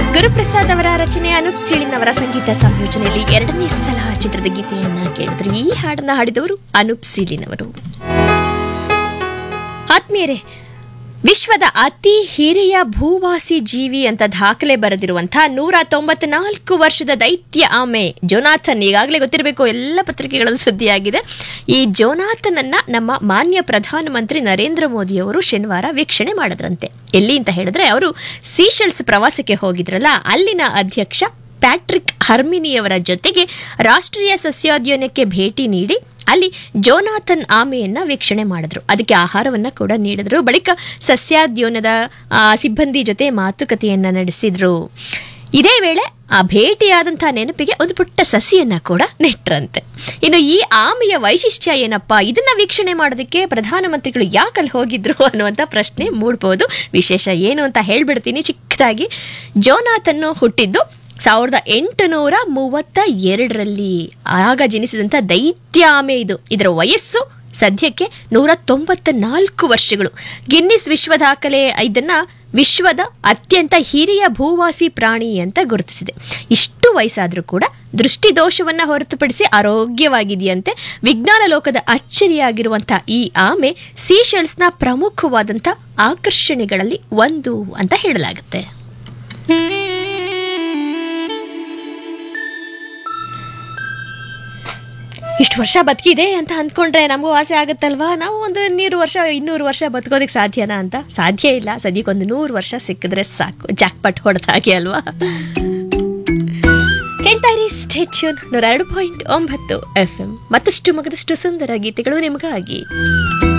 ಗುರುಪ್ರಸಾದ್ ಅವರ ರಚನೆ ಅನೂಪ್ ಸೀಳಿನ್ ಅವರ ಸಂಗೀತ ಸಂಯೋಜನೆಯಲ್ಲಿ ಎರಡನೇ ಸಲ ಚಿತ್ರದ ಗೀತೆಯನ್ನ ಕೇಳಿದ್ರು ಈ ಹಾಡನ್ನ ಹಾಡಿದವರು ಅನೂಪ್ ಸೀಳಿನ್ ಅವರು ಆತ್ಮೀಯರೇ ವಿಶ್ವದ ಅತಿ ಹಿರಿಯ ಭೂವಾಸಿ ಜೀವಿ ಅಂತ ದಾಖಲೆ ಬರೆದಿರುವಂತಹ ನೂರ ತೊಂಬತ್ನಾಲ್ಕು ವರ್ಷದ ದೈತ್ಯ ಆಮೆ ಜೋನಾಥನ್ ಈಗಾಗಲೇ ಗೊತ್ತಿರಬೇಕು ಎಲ್ಲ ಪತ್ರಿಕೆಗಳಲ್ಲಿ ಸುದ್ದಿಯಾಗಿದೆ ಈ ಜೋನಾಥನ್ ಅನ್ನ ನಮ್ಮ ಮಾನ್ಯ ಪ್ರಧಾನಮಂತ್ರಿ ನರೇಂದ್ರ ಮೋದಿ ಅವರು ಶನಿವಾರ ವೀಕ್ಷಣೆ ಮಾಡಿದ್ರಂತೆ ಎಲ್ಲಿ ಅಂತ ಹೇಳಿದ್ರೆ ಅವರು ಸೀಶೆಲ್ಸ್ ಪ್ರವಾಸಕ್ಕೆ ಹೋಗಿದ್ರಲ್ಲ ಅಲ್ಲಿನ ಅಧ್ಯಕ್ಷ ಪ್ಯಾಟ್ರಿಕ್ ಹರ್ಮಿನಿಯವರ ಜೊತೆಗೆ ರಾಷ್ಟ್ರೀಯ ಸಸ್ಯೋದ್ಯಾನಕ್ಕೆ ಭೇಟಿ ನೀಡಿ ಅಲ್ಲಿ ಜೋನಾಥನ್ ಆಮೆಯನ್ನ ವೀಕ್ಷಣೆ ಮಾಡಿದ್ರು ಅದಕ್ಕೆ ಆಹಾರವನ್ನ ಕೂಡ ನೀಡಿದ್ರು ಬಳಿಕ ಸಸ್ಯೋದ್ಯಾನದ ಆ, ಸಿಬ್ಬಂದಿ ಜೊತೆ ಮಾತುಕತೆಯನ್ನ ನಡೆಸಿದ್ರು ಇದೇ ವೇಳೆ ಆ ಭೇಟಿಯಾದಂತಹ ನೆನಪಿಗೆ ಒಂದು ಪುಟ್ಟ ಸಸಿಯನ್ನ ಕೂಡ ನೆಟ್ರಂತೆ ಇನ್ನು ಈ ಆಮೆಯ ವೈಶಿಷ್ಟ್ಯ ಏನಪ್ಪಾ ಇದನ್ನ ವೀಕ್ಷಣೆ ಮಾಡೋದಕ್ಕೆ ಪ್ರಧಾನಮಂತ್ರಿಗಳು ಯಾಕಲ್ಲಿ ಹೋಗಿದ್ರು ಅನ್ನುವಂಥ ಪ್ರಶ್ನೆ ಮೂಡ್ಬೋದು ವಿಶೇಷ ಏನು ಅಂತ ಹೇಳ್ಬಿಡ್ತೀನಿ ಚಿಕ್ಕದಾಗಿ ಜೋನಾಥನ್ನು ಹುಟ್ಟಿದ್ದು ಸಾವಿರದ ಎಂಟುನೂರ ಮೂವತ್ತ ಎರಡರಲ್ಲಿ ಆಗ ಜನಿಸಿದಂಥ ದೈತ್ಯ ಆಮೆ ಇದು ಇದರ ವಯಸ್ಸು ಸದ್ಯಕ್ಕೆ ನೂರ ತೊಂಬತ್ತ ನಾಲ್ಕು ವರ್ಷಗಳು ಗಿನ್ನಿಸ್ ವಿಶ್ವ ದಾಖಲೆ ಇದನ್ನ ವಿಶ್ವದ ಅತ್ಯಂತ ಹಿರಿಯ ಭೂವಾಸಿ ಪ್ರಾಣಿ ಅಂತ ಗುರುತಿಸಿದೆ ಇಷ್ಟು ವಯಸ್ಸಾದ್ರೂ ಕೂಡ ದೃಷ್ಟಿದೋಷವನ್ನ ಹೊರತುಪಡಿಸಿ ಆರೋಗ್ಯವಾಗಿದೆಯಂತೆ ವಿಜ್ಞಾನ ಲೋಕದ ಅಚ್ಚರಿಯಾಗಿರುವಂತಹ ಈ ಆಮೆ ಸೀಶೆಲ್ಸ್ನ ಪ್ರಮುಖವಾದಂಥ ಆಕರ್ಷಣೆಗಳಲ್ಲಿ ಒಂದು ಅಂತ ಹೇಳಲಾಗುತ್ತೆ ಇಷ್ಟು ವರ್ಷ ಬದುಕಿದೆ ಅಂತ ಅಂದ್ಕೊಂಡ್ರೆ ನಮಗೂ ಆಸೆ ಆಗುತ್ತಲ್ವಾ ನಾವು ಒಂದು ನೂರು ವರ್ಷ ಇನ್ನೂರು ವರ್ಷ ಬದುಕೋದಕ್ಕೆ ಸಾಧ್ಯನಾ ಅಂತ ಸಾಧ್ಯ ಇಲ್ಲ ಸದ್ಯಕ್ಕೆ ಒಂದು ನೂರು ವರ್ಷ ಸಿಕ್ಕಿದ್ರೆ ಸಾಕು ಜಾಕ್ಪಟ್ ಹೊಡೆದಾಗೆ ಅಲ್ವಾ ಕೇಳ್ತಾ ಇರಿ ಸ್ಟೇಟ್ಯೂನ್ ನೂರ ಎರಡು ಪಾಯಿಂಟ್ ಒಂಬತ್ತು ಎಫ್ ಎಂ ಮತ್ತಷ್ಟು ಮಗದಷ್ಟು ಸುಂದರ ಗೀತೆಗಳು ನಿಮಗಾಗಿ